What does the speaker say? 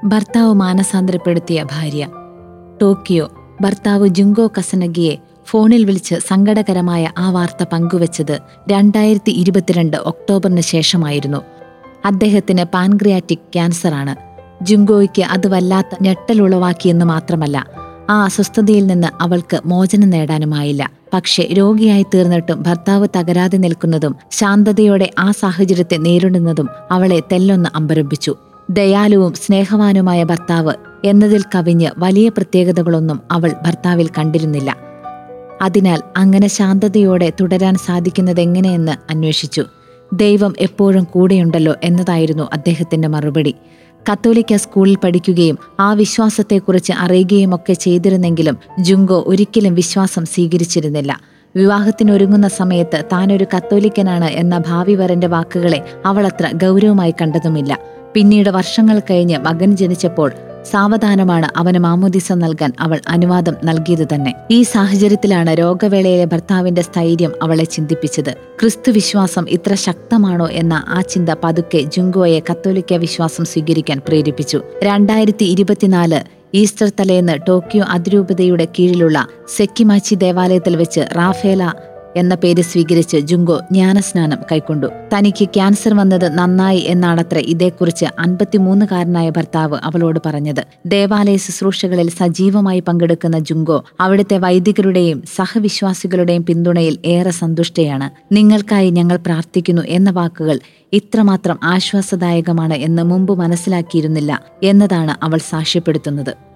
ഭർത്താവ് മാനസാന്തരപ്പെടുത്തിയ ഭാര്യ ടോക്കിയോ ഭർത്താവ് ജുങ്കോ കസനഗിയെ ഫോണിൽ വിളിച്ച് സങ്കടകരമായ ആ വാർത്ത പങ്കുവച്ചത് രണ്ടായിരത്തി ഇരുപത്തിരണ്ട് ഒക്ടോബറിന് ശേഷമായിരുന്നു അദ്ദേഹത്തിന് പാൻക്രിയാറ്റിക് ക്യാൻസറാണ് ജുങ്കോയ്ക്ക് അത് വല്ലാത്ത ഞെട്ടലുളവാക്കിയെന്ന് മാത്രമല്ല ആ അസ്വസ്ഥതയിൽ നിന്ന് അവൾക്ക് മോചനം നേടാനുമായില്ല പക്ഷേ രോഗിയായി തീർന്നിട്ടും ഭർത്താവ് തകരാതെ നിൽക്കുന്നതും ശാന്തതയോടെ ആ സാഹചര്യത്തെ നേരിടുന്നതും അവളെ തെല്ലൊന്ന് അമ്പരപ്പിച്ചു ദയാലുവും സ്നേഹവാനുമായ ഭർത്താവ് എന്നതിൽ കവിഞ്ഞ് വലിയ പ്രത്യേകതകളൊന്നും അവൾ ഭർത്താവിൽ കണ്ടിരുന്നില്ല അതിനാൽ അങ്ങനെ ശാന്തതയോടെ തുടരാൻ സാധിക്കുന്നതെങ്ങനെയെന്ന് അന്വേഷിച്ചു ദൈവം എപ്പോഴും കൂടെയുണ്ടല്ലോ എന്നതായിരുന്നു അദ്ദേഹത്തിന്റെ മറുപടി കത്തോലിക്ക സ്കൂളിൽ പഠിക്കുകയും ആ വിശ്വാസത്തെക്കുറിച്ച് അറിയുകയുമൊക്കെ ചെയ്തിരുന്നെങ്കിലും ജുങ്കോ ഒരിക്കലും വിശ്വാസം സ്വീകരിച്ചിരുന്നില്ല വിവാഹത്തിനൊരുങ്ങുന്ന സമയത്ത് താനൊരു കത്തോലിക്കനാണ് എന്ന ഭാവി വരന്റെ വാക്കുകളെ അവൾ അത്ര ഗൗരവമായി കണ്ടതുമില്ല പിന്നീട് വർഷങ്ങൾ കഴിഞ്ഞ് മകൻ ജനിച്ചപ്പോൾ സാവധാനമാണ് അവന് മാമോദിസ നൽകാൻ അവൾ അനുവാദം നൽകിയത് തന്നെ ഈ സാഹചര്യത്തിലാണ് രോഗവേളയിലെ ഭർത്താവിന്റെ സ്ഥൈര്യം അവളെ ചിന്തിപ്പിച്ചത് ക്രിസ്തു വിശ്വാസം ഇത്ര ശക്തമാണോ എന്ന ആ ചിന്ത പതുക്കെ ജുങ്കോയെ കത്തോലിക്ക വിശ്വാസം സ്വീകരിക്കാൻ പ്രേരിപ്പിച്ചു രണ്ടായിരത്തി ഇരുപത്തിനാല് ഈസ്റ്റർ തലേന്ന് ടോക്കിയോ അതിരൂപതയുടെ കീഴിലുള്ള സെക്കിമാച്ചി ദേവാലയത്തിൽ വെച്ച് റാഫേല എന്ന പേര് സ്വീകരിച്ച് ജുങ്കോ ജ്ഞാനസ്നാനം കൈക്കൊണ്ടു തനിക്ക് ക്യാൻസർ വന്നത് നന്നായി എന്നാണത്ര ഇതേക്കുറിച്ച് അൻപത്തിമൂന്നുകാരനായ ഭർത്താവ് അവളോട് പറഞ്ഞത് ദേവാലയ ശുശ്രൂഷകളിൽ സജീവമായി പങ്കെടുക്കുന്ന ജുങ്കോ അവിടുത്തെ വൈദികരുടെയും സഹവിശ്വാസികളുടെയും പിന്തുണയിൽ ഏറെ സന്തുഷ്ടയാണ് നിങ്ങൾക്കായി ഞങ്ങൾ പ്രാർത്ഥിക്കുന്നു എന്ന വാക്കുകൾ ഇത്രമാത്രം ആശ്വാസദായകമാണ് എന്ന് മുമ്പ് മനസ്സിലാക്കിയിരുന്നില്ല എന്നതാണ് അവൾ സാക്ഷ്യപ്പെടുത്തുന്നത്